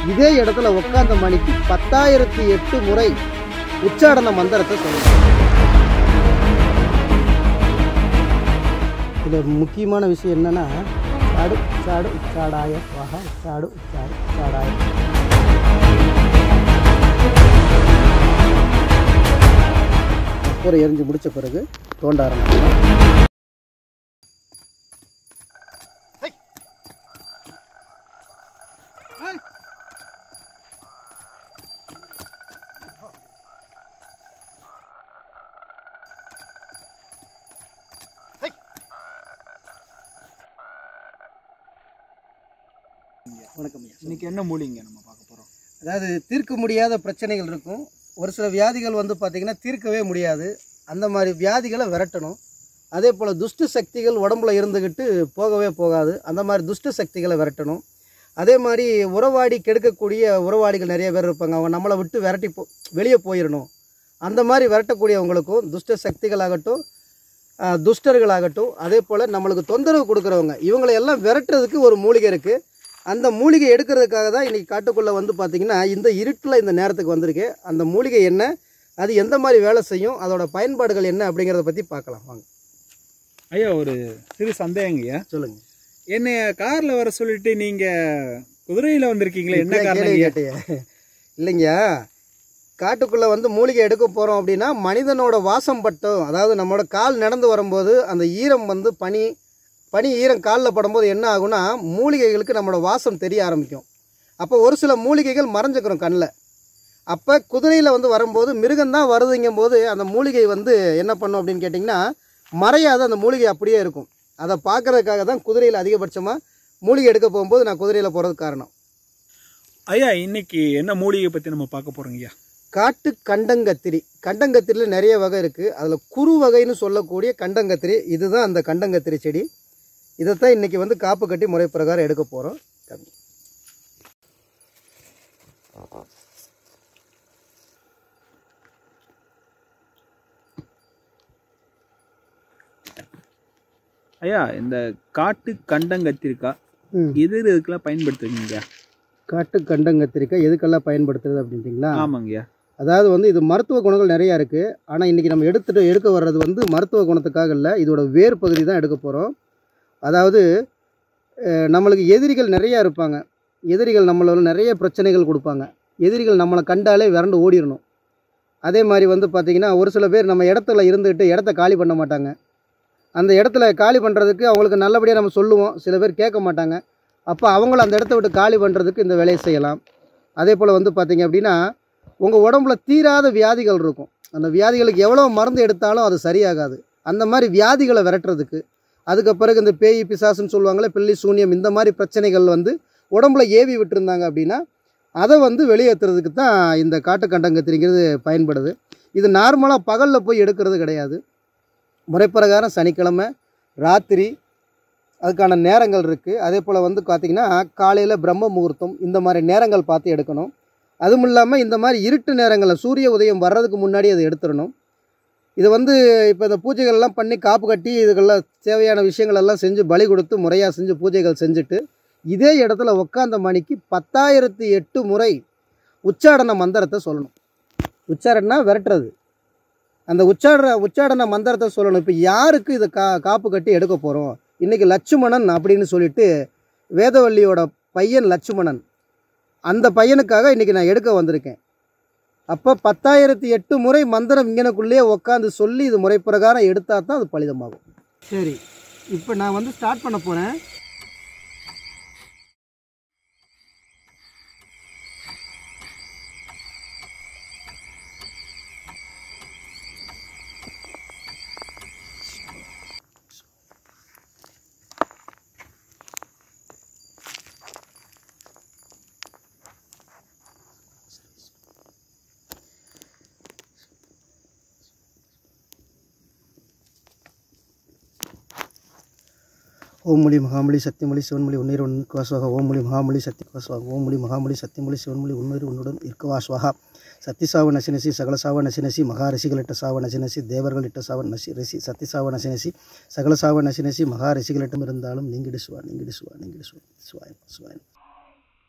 இதே இடத்துல உட்கார்ந்த மணிக்கு பத்தாயிரத்தி எட்டு முறை உச்சாடன மந்திரத்தை சொல்லணும் இதில் முக்கியமான விஷயம் என்னன்னா சாடு சாடு சாடாய வகா சாடு சாடு சாடாய கற்பூரம் எரிஞ்சு முடிச்ச பிறகு தோண்ட ஆரம்பிக்கலாம் வணக்கம் ஐயா இன்னைக்கு என்ன மூலிங்க நம்ம பார்க்க போறோம் அதாவது தீர்க்க முடியாத பிரச்சனைகள் இருக்கும் ஒரு சில வியாதிகள் வந்து பார்த்திங்கன்னா தீர்க்கவே முடியாது அந்த மாதிரி வியாதிகளை விரட்டணும் அதே போல் துஷ்ட சக்திகள் உடம்புல இருந்துக்கிட்டு போகவே போகாது அந்த மாதிரி துஷ்ட சக்திகளை விரட்டணும் அதே மாதிரி உறவாடி கெடுக்கக்கூடிய உறவாடிகள் நிறைய பேர் இருப்பாங்க அவங்க நம்மளை விட்டு விரட்டி போ வெளியே போயிடணும் அந்த மாதிரி விரட்டக்கூடியவங்களுக்கும் துஷ்ட சக்திகளாகட்டும் ஆஹ், துஷ்டர்களாகட்டும் அதே போல் நம்மளுக்கு தொந்தரவு கொடுக்குறவங்க இவங்களை எல்லாம் விரட்டுறதுக்கு ஒரு மூலிகை இருக்குது அந்த மூலிகை எடுக்கிறதுக்காக தான் இன்றைக்கி காட்டுக்குள்ளே வந்து பார்த்திங்கன்னா இந்த இருட்டில் இந்த நேரத்துக்கு வந்திருக்கு அந்த மூலிகை என்ன அது எந்த மாதிரி வேலை செய்யும் அதோட பயன்பாடுகள் என்ன அப்படிங்கிறத பற்றி பார்க்கலாம் வாங்க ஐயா ஒரு சிறு சந்தேகங்கய்யா சொல்லுங்கள் என்னைய கார்ல வர சொல்லிட்டு நீங்க குதிரையில வந்திருக்கீங்களே என்ன காரணம் கேட்டையா இல்லைங்க காட்டுக்குள்ளே வந்து மூலிகை எடுக்க போகிறோம் அப்படின்னா மனிதனோட வாசம் பட்டும் அதாவது நம்மளோட கால் நடந்து வரும்போது அந்த ஈரம் வந்து பனி பனி ஈரம் காலில் படும்போது என்ன ஆகும்னா மூலிகைகளுக்கு நம்மளோட வாசம் தெரிய ஆரம்பிக்கும் அப்போ ஒரு சில மூலிகைகள் மறைஞ்சுக்கிறோம் கண்ணில் அப்போ குதிரையில் வந்து வரும்போது மிருகம்தான் வருதுங்கும் போது அந்த மூலிகை வந்து என்ன பண்ணும் அப்படின்னு கேட்டிங்கன்னா மறையாத அந்த மூலிகை அப்படியே இருக்கும் அதை பார்க்கறதுக்காக தான் குதிரையில் அதிகபட்சமாக மூலிகை எடுக்க போகும்போது நான் குதிரையில் போகிறதுக்கு காரணம் ஐயா இன்னைக்கு என்ன மூலிகை பத்தி நம்ம பார்க்க போறோங்க ஐயா காட்டு கண்டங்கத்திரி கண்டங்கத்திரியில் நிறைய வகை இருக்குது அதில் குறு வகைன்னு சொல்லக்கூடிய கண்டங்கத்திரி இதுதான் அந்த கண்டங்கத்திரி செடி இதைத்தான் இன்றைக்கி வந்து காப்பு கட்டி முறை பிரகாரம் எடுக்க போகிறோம் ஐயா இந்த காட்டு கண்டங்கத்திருக்கா ம். எது இதுக்கெல்லாம் பயன்படுத்துறீங்க காட்டு கண்டங்கத்திரிக்காய் எதுக்கெல்லாம் பயன்படுத்துறது அப்படின்ட்டிங்களா ஆமாங்கய்யா அதாவது வந்து இது மருத்துவ குணங்கள் நிறையா இருக்குது ஆனால் இன்றைக்கி நம்ம எடுத்துகிட்டு எடுக்க வர்றது வந்து மருத்துவ குணத்துக்காக இல்லை இதோட வேர் பகுதி தான் எடுக்க போகிறோம் அதாவது அஹ், நம்மளுக்கு எதிரிகள் நிறையா இருப்பாங்க எதிரிகள் நம்மளோட நிறைய பிரச்சனைகள் கொடுப்பாங்க எதிரிகள் நம்மளை கண்டாலே விரண்டு ஓடிடணும் அதே மாதிரி வந்து பார்த்திங்கன்னா ஒரு சில பேர் நம்ம இடத்துல இருந்துக்கிட்டு இடத்த காலி பண்ண மாட்டாங்க அந்த இடத்துல காலி பண்ணுறதுக்கு அவங்களுக்கு நல்லபடியாக நம்ம சொல்லுவோம் சில பேர் கேட்க மாட்டாங்க அப்போ அவங்கள அந்த இடத்த விட்டு காலி பண்ணுறதுக்கு இந்த வேலையை செய்யலாம் அதே போல் வந்து பார்த்திங்க அப்படின்னா உங்கள் உடம்புல தீராத வியாதிகள் இருக்கும் அந்த வியாதிகளுக்கு எவ்வளோ மருந்து எடுத்தாலும் அது சரியாகாது அந்த மாதிரி வியாதிகளை விரட்டுறதுக்கு அதுக்கு பிறகு இந்த பேய் பிசாசுன்னு சொல்லுவாங்களே பில்லி சூனியம் இந்த மாதிரி பிரச்சனைகள் வந்து உடம்புல ஏவி விட்டுருந்தாங்க அப்படின்னா அதை வந்து வெளியேற்றுறதுக்கு தான் இந்த காட்டுக்கண்டங்கத்திரிங்கிறது பயன்படுது இது நார்மலாக பகலில் போய் எடுக்கிறது கிடையாது முறைப்பிரகாரம் சனிக்கிழமை ராத்திரி அதுக்கான நேரங்கள் இருக்குது அதே போல் வந்து பார்த்திங்கன்னா காலையில் பிரம்ம முகூர்த்தம் இந்த மாதிரி நேரங்கள் பார்த்து எடுக்கணும் அதுவும் இல்லாமல் இந்த மாதிரி இருட்டு நேரங்களில் சூரிய உதயம் வர்றதுக்கு முன்னாடி அதை எடுத்துடணும் இது வந்து இப்போ இந்த பூஜைகள்லாம் பண்ணி காப்பு கட்டி இதுக்கெல்லாம் தேவையான விஷயங்கள் எல்லாம் செஞ்சு பலி கொடுத்து முறையாக செஞ்சு பூஜைகள் செஞ்சுட்டு இதே இடத்துல உட்காந்த மணிக்கு பத்தாயிரத்தி எட்டு முறை உச்சாடன மந்திரத்தை சொல்லணும் உச்சாரணா விரட்டுறது அந்த உச்சாட உச்சாடன மந்திரத்தை சொல்லணும் இப்போ யாருக்கு இதை கா காப்பு கட்டி எடுக்க போகிறோம் இன்றைக்கி லட்சுமணன் அப்படின்னு சொல்லிட்டு வேதவல்லியோட பையன் லட்சுமணன் அந்த பையனுக்காக இன்றைக்கி நான் எடுக்க வந்திருக்கேன் அப்போ பத்தாயிரத்தி எட்டு முறை மந்திரம் இங்கனக்குள்ளேயே உட்காந்து சொல்லி இது முறை பிரகாரம் எடுத்தால் தான் அது பலிதமாகும் சரி இப்போ நான் வந்து ஸ்டார்ட் பண்ண போகிறேன் ஓம் மகாமொழி சத்தியமொழி சிவன்மொழி உன்னீர் உன்னிக்குவாசுவாக ஓம் மொழி மகாமொழி சத்தியவாசுவாக ஓம் மொழி மகாமொழி சத்தியமொழி சிவன்மொழி உன்னீர் உன்னுடன் இருக்குவாசுவாக சத்திசாவ நசினசி சகலசாவ நசினசி மகாரிஷிகளிட்ட சாவ நசினசி தேவர்களிட்ட சாவ நசி ரிசி சத்திசாவ நசினசி சகலசாவ நசினசி மகாரிஷிகளிட்டம் இருந்தாலும் நீங்கிடு சுவா நீங்கிடு சுவா நீங்கிடு சுவா சுவாயம் சுவாயம்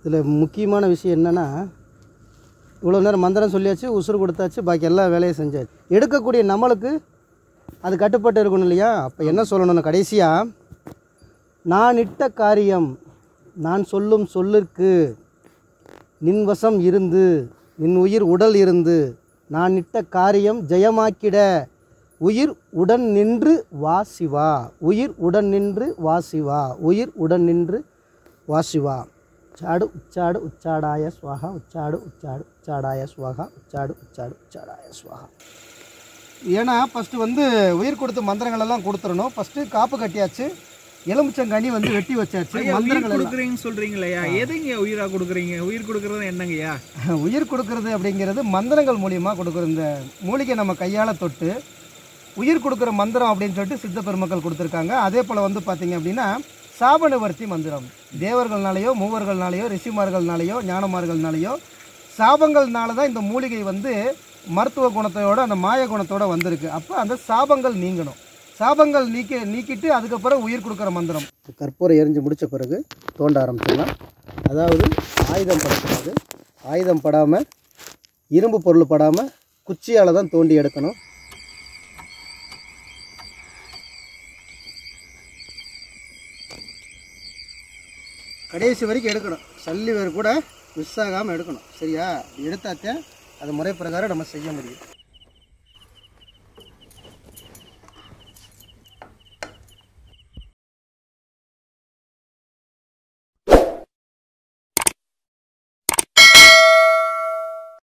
இதில் முக்கியமான விஷயம் என்னென்னா இவ்வளோ நேரம் மந்திரம் சொல்லியாச்சு உசுறு கொடுத்தாச்சு பாக்கி எல்லா வேலையும் செஞ்சாச்சு எடுக்கக்கூடிய நம்மளுக்கு அது கட்டுப்பட்டு இருக்கணும் இல்லையா அப்போ என்ன சொல்லணும்னு கடைசியாக நான் இட்ட காரியம் நான் சொல்லும் சொல்லிற்கு நின் வசம் இருந்து நின் உயிர் உடல் இருந்து நான் இட்ட காரியம் ஜெயமாக்கிட உயிர் உடன் நின்று வா சிவா உயிர் உடன் நின்று வா சிவா உயிர் உடன் நின்று வா சிவா உச்சாடு உச்சாடு உச்சாடாய ஸ்வாகா உச்சாடு உச்சாடு உச்சாடாய ஸ்வாகா உச்சாடு உச்சாடு உச்சாடாய ஸ்வாகா ஏன்னா ஃபஸ்ட்டு வந்து உயிர் கொடுத்த மந்திரங்கள் எல்லாம் கொடுத்துடணும் ஃபஸ்ட்டு காப்பு கட்டியாச்சு எலுமிச்சங்கனி வந்து வெட்டி வச்சாச்சு ஐயா, உயிர் மந்திரங்கள் எல்லாம் கொடுக்குறீங்கன்னு சொல்றீங்களா எதுங்க உயிரா கொடுக்குறீங்க உயிர் கொடுக்கறது என்னங்கய்யா உயிர் கொடுக்கறது அப்படிங்கிறது மந்திரங்கள் மூலியமாக கொடுக்குற இந்த மூலிகை நம்ம கையால் தொட்டு உயிர் கொடுக்குற மந்திரம் அப்படின்னு சொல்லிட்டு சித்த பெருமக்கள் கொடுத்துருக்காங்க அதே போல் வந்து பார்த்தீங்க அப்படின்னா சாப நிவர்த்தி மந்திரம் தேவர்கள்னாலேயோ மூவர்கள்னாலேயோ ரிஷிமார்கள்னாலேயோ ஞானமார்கள்னாலேயோ சாபங்கள்னால தான் இந்த மூலிகை வந்து மருத்துவ குணத்தோட அந்த மாய குணத்தோட வந்திருக்கு அப்போ அந்த சாபங்கள் நீங்கணும் சாபங்கள் நீக்கி நீக்கிட்டு அதுக்கப்புறம் உயிர் கொடுக்குற மந்திரம் கற்பூரம் எரிஞ்சு முடித்த பிறகு தோண்ட ஆரம்பிச்சிடலாம் அதாவது ஆயுதம் படக்கூடாது ஆயுதம் படாமல் இரும்பு பொருள் படாமல் குச்சியால் தான் தோண்டி எடுக்கணும் கடைசி வரைக்கும் எடுக்கணும் சல்லி வேறு கூட மிஸ் ஆகாமல் எடுக்கணும் சரியா எடுத்தாத்தே அது முறை பிரகாரம் நம்ம செய்ய முடியும்